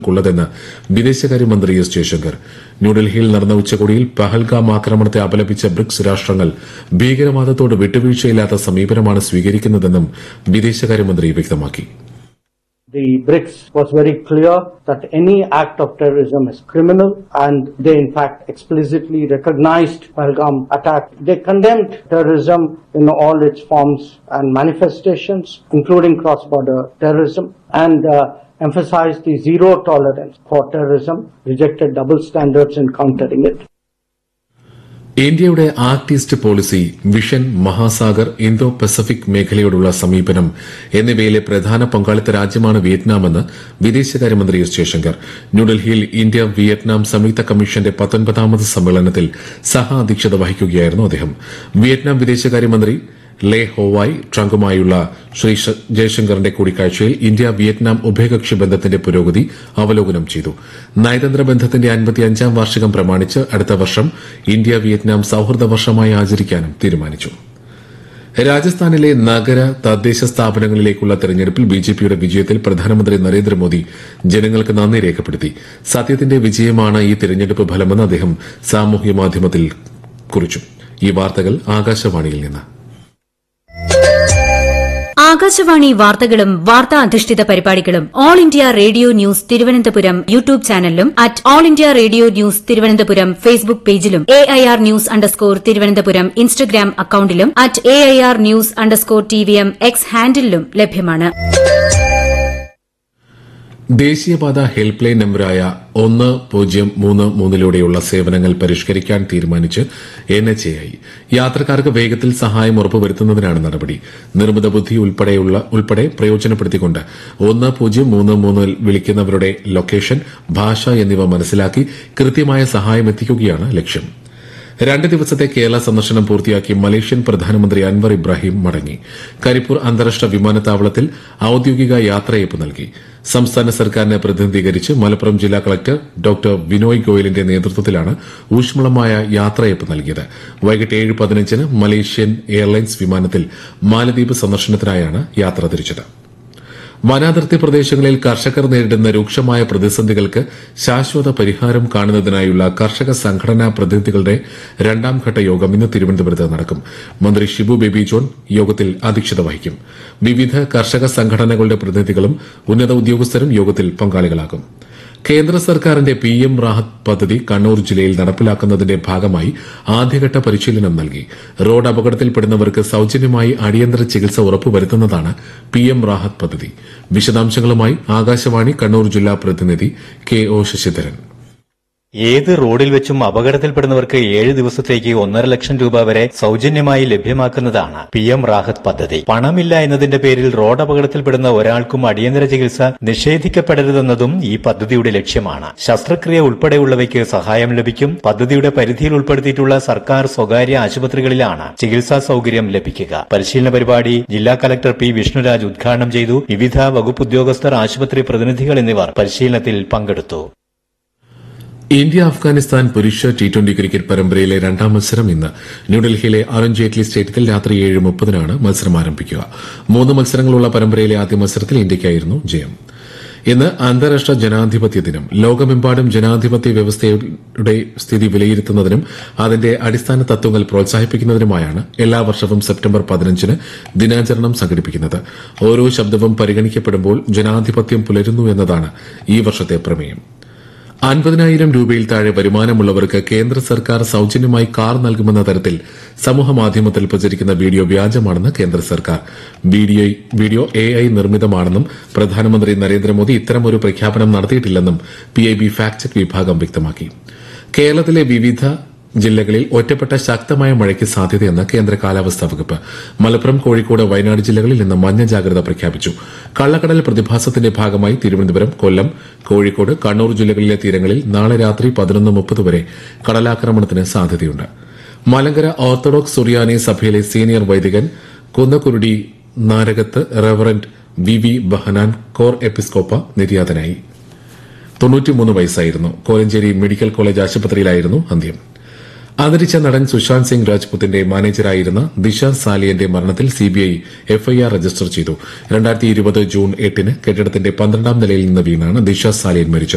ുള്ളതെന്ന് വിദേശകാര്യമന്ത്രി എസ് ജയശങ്കർ ന്യൂഡൽഹിയിൽ നടന്ന ഉച്ചകോടിയിൽ പഹൽഗാം ആക്രമണത്തെ അപലപിച്ച ബ്രിക്സ് രാഷ്ട്രങ്ങൾ ഭീകരവാദത്തോട് വിട്ടുവീഴ്ചയില്ലാത്ത സമീപനമാണ് സ്വീകരിക്കുന്നതെന്നും വിദേശകാര്യമന്ത്രി വ്യക്തമാക്കി The BRICS was very clear that any act of terrorism is criminal and they in fact explicitly recognized Pahalgam attack. They condemned terrorism in all its forms and manifestations, including cross-border terrorism and uh, emphasized the zero tolerance for terrorism, rejected double standards in countering it. ഇന്ത്യയുടെ act east policy vision Mahasagar Indo Pacific മേഖലയോടുള്ള സമീപനം എന്നിവയിലെ പ്രധാന പങ്കാളിത്ത രാജ്യമാണ് വിയറ്റ്നാമെന്ന് വിദേശകാര്യമന്ത്രി S Jaishankar ന്യൂഡൽഹിയിൽ India Vietnam സംയുക്ത കമ്മീഷന്റെ പത്തൊൻപതാമത് സമ്മേളനത്തിൽ സഹ അധ്യക്ഷത വഹിക്കുകയായിരുന്നു അദ്ദേഹം വിയറ്റ്നാം വിദേശകാര്യമന്ത്രി ലേ ഹോവായ് ട്രംപുമായുള്ള ശ്രീ ഷ- ജയശങ്കറിന്റെ കൂടിക്കാഴ്ചയിൽ ഇന്ത്യ വിയറ്റ്നാം ഉഭയകക്ഷി ബന്ധത്തിന്റെ പുരോഗതി അവലോകനം ചെയ്തു നയതന്ത്ര ബന്ധത്തിന്റെ അൻപത്തിയഞ്ചാം വാർഷികം പ്രമാണിച്ച് അടുത്ത വർഷം ഇന്ത്യ വിയറ്റ്നാം സൌഹൃദ വർഷമായി ആചരിക്കാനും തീരുമാനിച്ചു രാജസ്ഥാനിലെ നഗര തദ്ദേശ സ്ഥാപനങ്ങളിലേക്കുള്ള തെരഞ്ഞെടുപ്പിൽ ബിജെപിയുടെ വിജയത്തിൽ പ്രധാനമന്ത്രി നരേന്ദ്രമോദി ജനങ്ങൾക്ക് നന്ദി രേഖപ്പെടുത്തി സത്യത്തിന്റെ വിജയമാണ് ഈ തെരഞ്ഞെടുപ്പ് ഫലമെന്ന് അദ്ദേഹം സാമൂഹ്യ മാധ്യമത്തിൽ കുറിച്ചു ഈ വാർത്തകൾ ആകാശവാണിയിൽ നിന്ന് ആകാശവാണി വാർത്തകളും വാർത്താ അധിഷ്ഠിത പരിപാടികളും all India radio news Thiruvananthapuram YouTube ചാനലിലും at all India radio news Thiruvananthapuram Facebook പേജിലും A I R news underscore Thiruvananthapuram Instagram അക്കൌണ്ടിലും at A I R news underscore T V M X ഹാൻഡിലും ലഭ്യമാണ് ദേശീയപാത ഹെൽപ്പ് ലൈൻ നമ്പറായ ഒന്ന് പൂജ്യം മൂന്ന് മൂന്നിലൂടെയുള്ള സേവനങ്ങൾ പരിഷ്കരിക്കാൻ തീരുമാനിച്ച് എൻ എച്ച് എ ഐ യാത്രക്കാർക്ക് വേഗത്തിൽ സഹായം ഉറപ്പുവരുത്തുന്നതിനാണ് നടപടി നിർമ്മിത ബുദ്ധി ഉൾപ്പെടെയുള്ള ഉൾപ്പെടെ പ്രയോജനപ്പെടുത്തിക്കൊണ്ട് ഒന്ന് പൂജ്യം മൂന്ന് മൂന്നിൽ വിളിക്കുന്നവരുടെ ലൊക്കേഷൻ ഭാഷ എന്നിവ മനസ്സിലാക്കി കൃത്യമായ സഹായം എത്തിക്കുകയാണ് ലക്ഷ്യം രണ്ട് ദിവസത്തെ കേരള സന്ദർശനം പൂർത്തിയാക്കി മലേഷ്യൻ പ്രധാനമന്ത്രി അൻവർ ഇബ്രാഹിം മടങ്ങി കരിപ്പൂർ അന്താരാഷ്ട്ര വിമാനത്താവളത്തിൽ ഔദ്യോഗിക യാത്രയയപ്പ് നൽകി സംസ്ഥാന സർക്കാരിനെ പ്രതിനിധീകരിച്ച് മലപ്പുറം ജില്ലാ കളക്ടർ ഡോക്ടർ വിനോയ് ഗോയലിന്റെ നേതൃത്വത്തിലാണ് ഊഷ്മളമായ യാത്രയയപ്പ് നൽകിയത് വൈകിട്ട് ഏഴ് പതിനഞ്ചിന് മലേഷ്യൻ എയർലൈൻസ് വിമാനത്തിൽ മാലദ്വീപ് സന്ദർശനത്തിനായാണ് യാത്ര തിരിച്ചത് വനാതിർത്തി പ്രദേശങ്ങളിൽ കർഷകർ നേരിടുന്ന രൂക്ഷമായ പ്രതിസന്ധികൾക്ക് ശാശ്വത പരിഹാരം കാണുന്നതിനായുള്ള കർഷക സംഘടനാ പ്രതിനിധികളുടെ രണ്ടാംഘട്ട യോഗം ഇന്ന് തിരുവനന്തപുരത്ത് നടക്കും മന്ത്രി ഷിബു ബേബി ജോൺ യോഗത്തിൽ അധ്യക്ഷത വഹിക്കും വിവിധ കർഷക സംഘടനകളുടെ പ്രതിനിധികളും ഉന്നത ഉദ്യോഗസ്ഥരും യോഗത്തിൽ പങ്കാളികളാകും കേന്ദ്ര സർക്കാരിന്റെ പി എം റാഹത്ത് പദ്ധതി കണ്ണൂർ ജില്ലയിൽ നടപ്പിലാക്കുന്നതിന്റെ ഭാഗമായി ആദ്യഘട്ട പരിശീലനം നൽകി റോഡ് അപകടത്തിൽപ്പെടുന്നവർക്ക് സൌജന്യമായി അടിയന്തര ചികിത്സ ഉറപ്പുവരുത്തുന്നതാണ് പി എം റാഹത്ത് പദ്ധതി വിശദാംശങ്ങളുമായി ആകാശവാണി കണ്ണൂർ ജില്ലാ പ്രതിനിധി കെ ഒ ശശിധരൻ ഏത് റോഡിൽ വെച്ചും അപകടത്തിൽപ്പെടുന്നവർക്ക് ഏഴ് ദിവസത്തേക്ക് ഒന്നര ലക്ഷം രൂപ വരെ സൗജന്യമായി ലഭ്യമാക്കുന്നതാണ് പി എം റാഹത്ത് പദ്ധതി പണമില്ല എന്നതിന്റെ പേരിൽ റോഡ് അപകടത്തിൽപ്പെടുന്ന ഒരാൾക്കും അടിയന്തര ചികിത്സ നിഷേധിക്കപ്പെടരുതെന്നതും ഈ പദ്ധതിയുടെ ലക്ഷ്യമാണ് ശസ്ത്രക്രിയ ഉൾപ്പെടെയുള്ളവയ്ക്ക് സഹായം ലഭിക്കും പദ്ധതിയുടെ പരിധിയിൽ ഉൾപ്പെടുത്തിയിട്ടുള്ള സർക്കാർ സ്വകാര്യ ആശുപത്രികളിലാണ് ചികിത്സാ സൗകര്യം ലഭിക്കുക പരിശീലന പരിപാടി ജില്ലാ കലക്ടർ പി വിഷ്ണുരാജ് ഉദ്ഘാടനം ചെയ്തു വിവിധ വകുപ്പ് ഉദ്യോഗസ്ഥർ ആശുപത്രി പ്രതിനിധികൾ എന്നിവർ പരിശീലനത്തിൽ പങ്കെടുത്തു ഇന്ത്യ അഫ്ഗാനിസ്ഥാൻ പുരുഷ ടി ട്വന്റി ക്രിക്കറ്റ് പരമ്പരയിലെ രണ്ടാം മത്സരം ഇന്ന് ന്യൂഡൽഹിയിലെ അരുൺ ജെയ്റ്റ്ലി സ്റ്റേഡിയത്തിൽ രാത്രി ഏഴ് മുപ്പതിനാണ് മത്സരം ആരംഭിക്കുക മൂന്ന് മത്സരങ്ങളുള്ള പരമ്പരയിലെ ആദ്യ മത്സരത്തിൽ ഇന്ത്യയ്ക്കായിരുന്നു ജയം ഇന്ന് അന്താരാഷ്ട്ര ജനാധിപത്യ ദിനം ലോകമെമ്പാടും ജനാധിപത്യ വ്യവസ്ഥയുടെ സ്ഥിതി വിലയിരുത്തുന്നതിനും അതിന്റെ അടിസ്ഥാന തത്വങ്ങൾ പ്രോത്സാഹിപ്പിക്കുന്നതിനുമായാണ് എല്ലാ വർഷവും സെപ്റ്റംബർ പതിനഞ്ചിന് ദിനാചരണം സംഘടിപ്പിക്കുന്നത് ഓരോ ശബ്ദവും പരിഗണിക്കപ്പെടുമ്പോൾ ജനാധിപത്യം പുലരുന്നു എന്നതാണ് ഈ വർഷത്തെ പ്രമേയം അൻപതിനായിരം രൂപയിൽ താഴെ വരുമാനമുള്ളവർക്ക് കേന്ദ്ര സർക്കാർ സൌജന്യമായി കാർ നൽകുമെന്ന തരത്തിൽ സമൂഹമാധ്യമത്തിൽ പ്രചരിക്കുന്ന വീഡിയോ വ്യാജമാണെന്ന് കേന്ദ്ര സർക്കാർ വീഡിയോ വീഡിയോ എ ഐ നിർമ്മിതമാണെന്നും പ്രധാനമന്ത്രി നരേന്ദ്രമോദി ഇത്തരമൊരു പ്രഖ്യാപനം നടത്തിയിട്ടില്ലെന്നും P I B fact check വിഭാഗം വ്യക്തമാക്കി കേരളത്തിലെ വിവിധ ജില്ലകളിൽ ഒറ്റപ്പെട്ട ശക്തമായ മഴയ്ക്ക് സാധ്യതയെന്ന് കേന്ദ്ര കാലാവസ്ഥാ വകുപ്പ് മലപ്പുറം കോഴിക്കോട് വയനാട് ജില്ലകളിൽ ഇന്ന് മഞ്ഞ ജാഗ്രത പ്രഖ്യാപിച്ചു കള്ളക്കടൽ പ്രതിഭാസത്തിന്റെ ഭാഗമായി തിരുവനന്തപുരം കൊല്ലം കോഴിക്കോട് കണ്ണൂർ ജില്ലകളിലെ തീരങ്ങളിൽ നാളെ രാത്രി പതിനൊന്ന് മുപ്പത് വരെ കടലാക്രമണത്തിന് സാധ്യതയുണ്ട് മലങ്കര ഓർത്തഡോക്സ് സുറിയാനി സഭയിലെ സീനിയർ വൈദികൻ Kunnakkurudi Narakath reverend V V Behanan കോർ എപ്പിസ്കോപ്പ നിര്യാതനായി തൊണ്ണൂറ്റിമൂന്ന് വയസ്സായിരുന്നു കോലഞ്ചേരി മെഡിക്കൽ കോളേജ് ആശുപത്രിയിലായിരുന്നു അന്ത്യം അന്തരിച്ച നടൻ സുശാന്ത് സിംഗ് രാജ്പുത്തിന്റെ മാനേജറായിരുന്ന ദിശ സാലിയന്റെ മരണത്തിൽ സിബിഐ എഫ്ഐആർ രജിസ്റ്റർ ചെയ്തു രണ്ടായിരത്തി ഇരുപത് ജൂൺ എട്ടിന് കെട്ടിടത്തിന്റെ പന്ത്രണ്ടാം നിലയിൽ നിന്ന് വീണാണ് ദിശ സാലിയൻ മരിച്ചത്